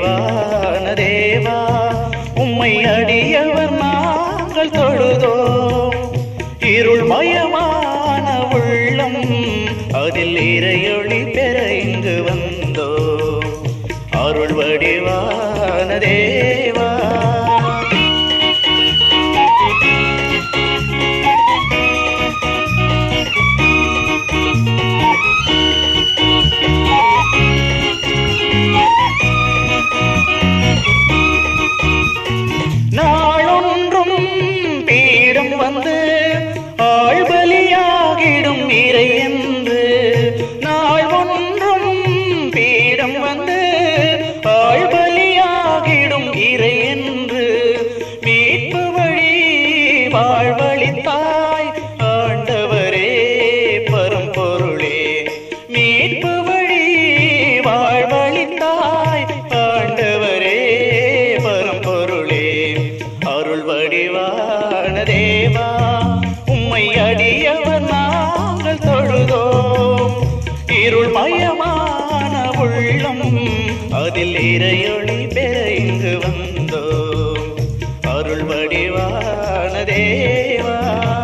வடிவான தேவா உம்மை அடியவர் நாங்கள் தொழுதோம் இருள் மயமான உள்ளம் அதில் இறையொளி பெற இங்கு வந்தோ அருள் வடிவான தேவா நாளொன்றும் பீடம் வந்து ஆழ்பலியாகிடும் இறை என்று நாள் ஒன்றும் பீடம் வந்து ஆழ்பலியாகிடும் இறை என்று மீட்பு வழி வாழ்வழித்தாய் ஆண்டவரே பரம்பொருளே மீட்பு வழி வாழ்வழித்தாய் ஆண்டவரே பரம்பொருளே அருள் வடிவான தேவா உம்மை அடியவர் நாங்கள் தொழுதோம் இருள் மயமான உள்ளம் அதில் இறையொளி பெற இங்கு வந்தோம் அருள் வடிவான தேவா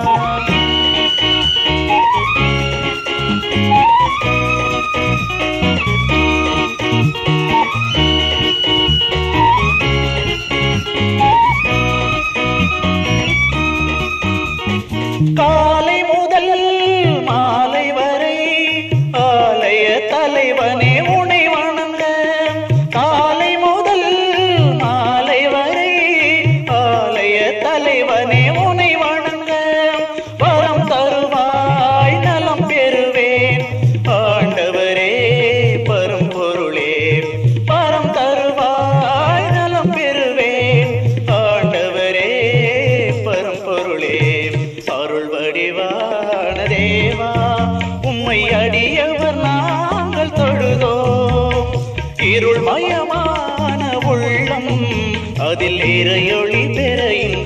காலை முதல் மாலை வரை ஆலய தலைவனே உனை வணங்க காலை முதல் மாலை வரை ஆலய தலைவனே உனை வணங்க வரம் தருவாய் நலம் பெறுவேன் ஆண்டவரே பரம்பொருளே பரம் தருவாய் நலம் பெறுவேன் ஆண்டவரே பரம்பொருளே அருள் வடிவான தேவா உம்மை அடியவர் நாங்கள் தொழுதோம் இருள் மயமான உள்ளம் அதில் இறையொளி பெற இங்கு